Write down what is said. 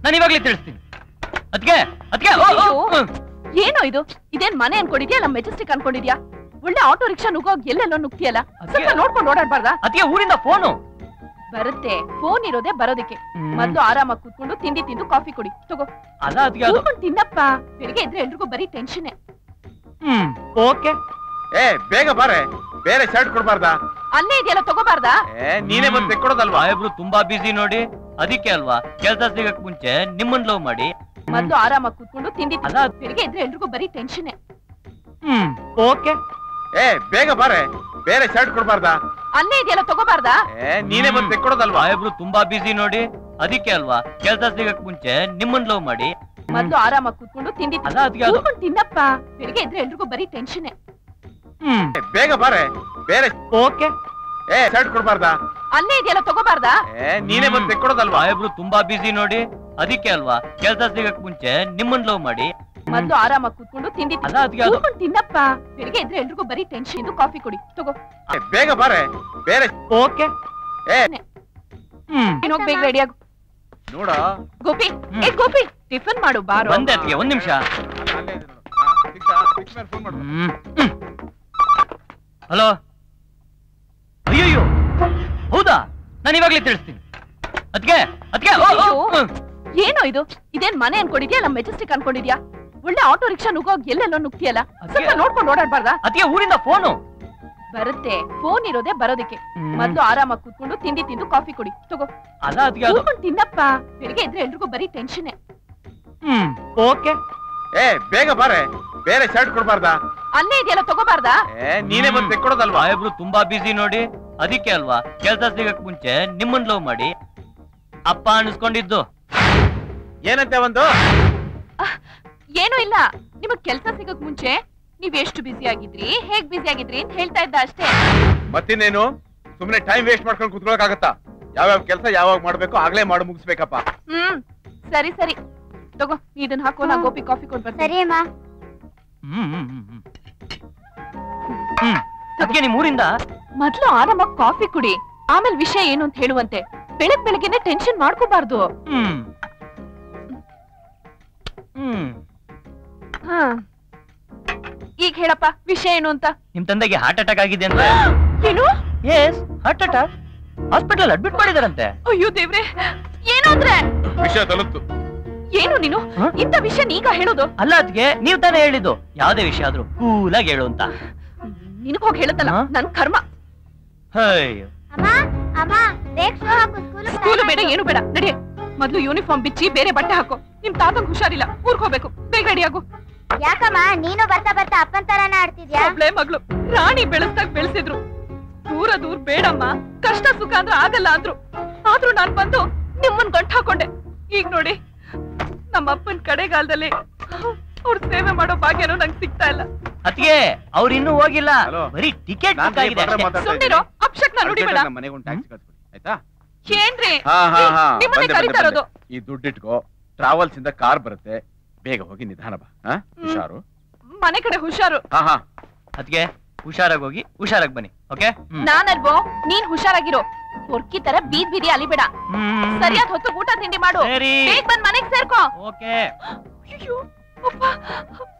ನಾನು ಇವಾಗ್ಲೇ ತಿಳಿಸ್ತೀನಿ ಅದ್ಕೆ ಅದ್ಕೆ ಓ, ಓ, ಅಯ್ಯೋ. ಹ್ಮ್. ಏನೋ ಇದು ಇದೇನ್ ಮನೆ ಅನ್ಕೊಂಡಿದ್ಯಾ ಇಲ್ಲ ಮೆಜೆಸ್ಟಿಕ್ ಅನ್ಕೊಂಡಿದ್ಯಾ ಒಳ್ಳೆ ಆಟೋ ರಿಕ್ಷಾ ನುಗ್ಗೋಗ್ ಎಲ್ಲೆಲ್ಲೋ ನುಗ್ತಿಯಲ್ಲ ಸ್ವಲ್ಪ ನೋಡ್ಕೊಂಡು ಓಡಾಡ್ಬಾರ್ದಾ ಅದ್ಕೆ ಊರಿಂದ ಫೋನು ಬರುತ್ತೆ ಫೋನ್ ಇರೋದೇ ಬರೋದಕ್ಕೆ ಹ್ಮ್. ಮೊದ್ಲು ಆರಾಮಾಗಿ ಕೂತ್ಕೊಂಡು ತಿಂಡಿ ತಿಂದು ಕಾಫಿ ಕುಡಿ ತಗೋ ಅಲ್ಲ ಅದ್ಕೆ ಅದು ಕೂತ್ಕೊಂಡು ತಿನ್ನಪ್ಪ ಬೆಳಿಗ್ಗೆ ಇದ್ರೆ ಎಲ್ರಿಗೂ ಬರೀ ಟೆನ್ಷನ್ ಹ್ಮ್ ಓಕೆ ಏ ಬೇಗ ಬಾರೆ ಬೇರೆ ಶರ್ಟ್ ಕೊಡ್ಬಾರ್ದಾ ಅಲ್ಲೇ ಇದೆಯಲ್ಲ ತಗೋಬಾರ್ದಾ ಏ ನೀನೇ ಬಂದು ತೆಕ್ಕೊಡೋದಲ್ವಾ ಸಾಹೇಬ್ರು ತುಂಬಾ ಬಿಸಿ ನೋಡಿ ಅದಕ್ಕೆ ಅಲ್ವಾ ಕೆಲ್ಸ ಸಿಗಕ್ ಮುಂಚೆ ನಿಮ್ಮನ್ ಲವ್ ಮಾಡಿ ಮೊದ್ಲು ಆರಾಮಾಗಿ ಕೂತ್ಕೊಂಡು ತಿಂಡಿ ತಿಂದು ಅಲ್ಲ ಬೆಳಿಗ್ಗೆ ಇದ್ರೆ ಎಲ್ರಿಗೂ ಬರೀ ಟೆನ್ಷನ್ ಹ್ಮ್ ಓಕೆ ಏ ಬೇಗ ಬಾರೆ ಬೇರೆ ಶರ್ಟ್ ಕೊಡ್ಬಾರ್ದಾ ಅಲ್ಲೇ ಇದೆಯಲ್ಲ ತಗೋಬಾರ್ದಾ ಏ ನೀನೇ ಬಂದು ತೆಕ್ಕೊಡೋದಲ್ವಾ ಸಾಹೇಬ್ರು ತುಂಬಾ ಬಿಸಿ ನೋಡಿ ಅದಕ್ಕೆ ಅಲ್ವಾ ಕೆಲ್ಸ ಸಿಗಕ್ ಮುಂಚೆ ನಿಮ್ಮನ್ ಲವ್ ಮಾಡಿ ಮೊದ್ಲು ಆರಾಮಾಗಿ ಕೂತ್ಕೊಂಡು ತಿಂಡಿ ಅಲ್ಲ ಅದ್ಕೆ ಅದು ಕೂತ್ಕೊಂಡು ತಿನ್ನಪ್ಪ ಬೆಳಿಗ್ಗೆ ಇದ್ರೆ ಎಲ್ರಿಗೂ ಬರೀ ಟೆನ್ಷನ್ ಹ್ಮ್ ಏ, ಬೇಗ ಬಾರೆ ಬೇರೆ ಓಕೆ ಏ ಶರ್ಟ್ ಕೊಡ್ಬಾರ್ದಾ ಅಲ್ಲೇ ಇದೆಯಲ್ಲ ತಗೋಬಾರ್ದಾ ಏ ನೀನೇ ಬಂದು ತೆಕ್ಕೊಡೋದಲ್ವಾ ಸಾಹೇಬ್ರು ತುಂಬಾ ಬಿಸಿ ನೋಡಿ ಅದಕ್ಕೆ ಅಲ್ವಾ ಕೆಲ್ಸ ಸಿಗಕ್ ಮುಂಚೆ ನಿಮ್ಮನ್ ಲವ್ ಮಾಡಿ ಮೊದ್ಲು ಆರಾಮಾಗಿ ಕೂತ್ಕೊಂಡು ತಿಂಡಿ ಅಲ್ಲ ಅದ್ಕೆ ಅದು ಕೂತ್ಕೊಂಡು ತಿನ್ನಪ್ಪ ಬೆಳಿಗ್ಗೆ ಇದ್ರೆ ಎಲ್ರಿಗೂ ಬರೀ ಟೆನ್ಷನ್ ಇದು ಕಾಫಿ ಕುಡಿ ತಗೋ ಏ, ಬೇಗ ಬಾರೆ ಬೇರೆ ಓಕೆ ಏ ಹ್ಮ್ ನೀನ್ ಹೋಗ್ ಬೇಗ ರೆಡಿ ಆಗು ನೋಡ ಗೋಪಿ ಏ ಗೋಪಿ ಟಿಫನ್ ಮಾಡು ಬಾರೋ ಬಂದೆ ಅದ್ಕೆ ಒಂದ್ ನಿಮಿಷ ಫೋನ್ ಮಾಡು ಹ್ಮ್ ಹಲೋ ಅಯ್ಯಯ್ಯೋ ಹೌದಾ ನಾನು ಇವಾಗ್ಲೇ ತಿಳಿಸ್ತೀನಿ ಅದ್ಕೆ ಅದ್ಕೆ ಓ, ಓ, ಅಯ್ಯೋ. ಹ್ಮ್. ಏನೋ ಇದು ಇದೇನ್ ಮನೆ ಅನ್ಕೊಂಡಿದ್ಯಾ ಇಲ್ಲ ಮೆಜೆಸ್ಟಿಕ್ ಅನ್ಕೊಂಡಿದ್ಯಾ ಒಳ್ಳೆ ಆಟೋ ರಿಕ್ಷಾ ನುಗ್ಗೋಗ್ ಎಲ್ಲೆಲ್ಲೋ ನುಗ್ತಿಯಲ್ಲ ಸ್ವಲ್ಪ ನೋಡ್ಕೊಂಡು ಓಡಾಡ್ಬಾರ್ದಾ ಅದ್ಕೆ ಊರಿಂದ ಫೋನು ಬರುತ್ತೆ ಫೋನ್ ಇರೋದೇ ಬರೋದಕ್ಕೆ ಮೊದ್ಲು ಆರಾಮಾಗಿ ಕೂತ್ಕೊಂಡು ತಿಂಡಿ ತಿಂದು ಕಾಫಿ ಕುಡಿ ತಗೋ ಅಲ್ಲ ಅದ್ಕೆ ಅದು ಕೂತ್ಕೊಂಡು ತಿನ್ನಪ್ಪ ಬೆಳಿಗ್ಗೆ ಇದ್ರೆ ಎಲ್ರಿಗೂ ಬರೀ ಟೆನ್ಷನ್ ಹ್ಮ್ ಓಕೆ ಏ ಬೇಗ ಬಾರೆ ಬೇರೆ ಶರ್ಟ್ ಕೊಡ್ಬಾರ್ದಾ ಅಲ್ಲೇ ಇದೆಯಲ್ಲ ತಗೋಬಾರ್ದಾ ಏ ನೀನೇ ಬಂದು ತೆಕ್ಕೊಡೋದಲ್ವಾ ಸಾಹೇಬ್ರು ತುಂಬಾ ಬಿಸಿ ನೋಡಿ ಅದಕ್ಕೆ ಅಲ್ವಾ ಕೆಲ್ಸ ಸಿಗಕ್ ಮುಂಚೆ ನಿಮ್ಮನ್ ಲವ್ ಮಾಡಿ ಅಪ್ಪ ಅನಿಸ್ಕೊಂಡಿದ್ದು ಏನಂತೆ ಒಂದು ಏನೂ ಇಲ್ಲ ನಿಮಗ್ ಕೆಲ್ಸ ಸಿಗಕ್ ಮುಂಚೆ ನೀವ್ ಎಷ್ಟು ಬಿಸಿ ಆಗಿದ್ರಿ ಹೇಗ್ ಬಿಸಿ ಆಗಿದ್ರಿ ಅಂತ ಹೇಳ್ತಾ ಇದ್ದ ಅಷ್ಟೇ ಮತ್ತಿನ್ನೇನು ಸುಮ್ನೆ ಟೈಮ್ ವೇಸ್ಟ್ ಮಾಡ್ಕೊಂಡು ಕುತ್ಕೊಳಕಾಗತ್ತಾ ಯಾವ್ಯಾವ ಕೆಲಸ ಯಾವಾಗ ಮಾಡ್ಬೇಕು ಆಗ್ಲೇ ಮಾಡಿ ಮುಗಿಸ್ಬೇಕಪ್ಪ ಹ್ಮ್ ಸರಿ ಸರಿ ತಗೋ ನೀ ಇದನ್ನ ಹಾಕೋ ನಾ ಗೋಪಿ ಕಾಫಿ ಕೊಡ್ ಬರ್ತೀನಿ ಸರಿ ಅಮ್ಮ ಹ್ಮ್ ಹ್ಮ್ ಹ್ಮ್ ಹ್ಮ್. ಹ್ಮ್ ಅದಕ್ಕೆ ನಿಮ್ ಊರಿಂದ ಮೊದ್ಲು ಆರಾಮಾಗಿ ಕಾಫಿ ಕುಡಿ ಆಮೇಲೆ ವಿಷಯ ಏನು ಅಂತ ಹೇಳುವಂತೆ ಬೆಳಗ್ ಬೆಳಗ್ಗೆನೆ ಟೆನ್ಷನ್ ಮಾಡ್ಕೋಬಾರ್ದು ಹ್ಮ್ ಹ್ಮ್ ಹಾ ಈಗ ಹೇಳಪ್ಪ ವಿಷಯ ಏನು ಅಂತ ನಿಮ್ ತಂದೆಗೆ ಹಾರ್ಟ್ ಅಟ್ಯಾಕ್ ಆಗಿದೆ ಅಂತ ಏನು yes heart attack hospital admit ಮಾಡಿದಾರಂತೆ ಅಯ್ಯೋ ದೇವ್ರೆ ಏನು ಅಂದ್ರೆ ವಿಷಯ ತಲುಪ್ತು ಏನು ನೀನು ಹ? ಇಂಥ ವಿಷಯ ನೀಗ ಹೇಳೋದು ಅಲ್ಲ ಅದ್ಗೆ ನೀವ್ ತಾನೇ ಹೇಳಿದ್ದು ಯಾವ್ದೇ ವಿಷಯ ಆದ್ರೂ ಕೂಲಾಗಿ ಹೇಳು ಅಂತ ನಿನಗ್ ಹೋಗಿ ಹೇಳುತ್ತಲ್ಲ ಹ? ನನ್ ಕರ್ಮ ಅಯ್ಯೋ ಅಮ್ಮ ಅಮ್ಮ ಬೇಗ ಶೂ ಹಾಕು ಸ್ಕೂಲ್ ಸ್ಕೂಲು ಬೇಡ ಏನು ಬೇಡ ನಡಿ ಮೊದ್ಲು ಯೂನಿಫಾರ್ಮ್ ಬಿಚ್ಚಿ ಬೇರೆ ಬಟ್ಟೆ ಹಾಕೋ ನಿಮ್ ತಾತಂಗ್ ಹುಷಾರಿಲ್ಲ ಊರ್ಗ್ ಹೋಗ್ಬೇಕು ಬೇಗ ರೆಡಿ ಆಗು ಯಾಕಮ್ಮ ನೀನು ಬರ್ತಾ ಬರ್ತಾ ಅಪ್ಪನ್ ತರಾನ ಆಡ್ತಿದ್ಯಾ ಒಬ್ಳೆ ಮಗಳು ರಾಣಿ ಬೆಳೆಸ್ದಾಗ ಬೆಳೆಸಿದ್ರು ದೂರ ದೂರ ಬೇಡಮ್ಮ ಕಷ್ಟ ಸುಖ ಅಂದ್ರೆ ಆಗಲ್ಲ ಅಂದ್ರು ಆದ್ರೂ ನಾನ್ ಬಂದು ನಿಮ್ಮನ್ ಗಂಟ್ ಹಾಕೊಂಡೆ ಈಗ ನೋಡಿ ನಮ್ಮ ಅಪ್ಪನ್ ಕಡೆಗಾಲದಲ್ಲಿ ಅವ್ರ ಸೇವೆ ಮಾಡೋ ಭಾಗ್ಯನೂ ನಂಗೆ ಸಿಗ್ತಾ ಇಲ್ಲ ಅದ್ಗೆ ಅವ್ರು ಇನ್ನೂ ಹೋಗಿಲ್ಲ Hello. ಬರೀ ಟಿಕೆಟ್ ನಾನ್ ಬುಕ್ ಆಗಿದೆ ಬಗ್ರೆ ಅಷ್ಟೇ. ಮಾತಾಡ್ತಾ ಸುಮ್ನಿರೋ ಇದ್ದೀನಿ. ಅಪ್ಶಕ್ನ ನುಡಿಬೇಡ ಅರ್ಜೆಂಟಾಗಿ ನಮ್ಮ ಮನೆಗೆ ಒಂದು ಟ್ಯಾಕ್ಸಿ ಕಳ್ಸ್ಕೊಡಿ ಆಯ್ತಾ ಏನ್ರಿ ಹಾ ಹಾ ಹಾ ನಿಮ್ಮನ್ನೇ ಬಂದೆ, ಬಂದೆ, ಕರೀತಾ ಇರೋದು ಬಂದೆ. ಈ ದುಡ್ಡಿಟ್ಕೋ ಟ್ರಾವೆಲ್ಸ್ ಇಂದ ಕಾರ್ ಬರುತ್ತೆ ಬೇಗ ಹೋಗಿ ನಿಧಾನ ಬಾ ಹಾ ಹುಷಾರು ಮನೆ ಕಡೆ ಹುಷಾರು ಹಾ ಹಾ ಅದ್ಗೆ ಹುಷಾರಾಗಿ ಹೋಗಿ ಹುಷಾರಾಗಿ ಬನ್ನಿ ಓಕೆ ನಾನಲ್ವೋ ನೀನ್ ಹುಷಾರಾಗಿರೋ ಹೊರ್ಕಿ ತರ ಬೀದ್ ಬೀದಿ ಅಲಿಬೇಡ ಸರಿಯಾದ ಹೊತ್ತು ಊಟ ತಿಂಡಿ ಮಾಡು ಸರಿ ಬೇಗ ಬಂದ್ ಮನೆಗ್ ಸೇರ್ಕೋ ಓಕೆ ಅಯ್ಯೋ ಅಪ್ಪ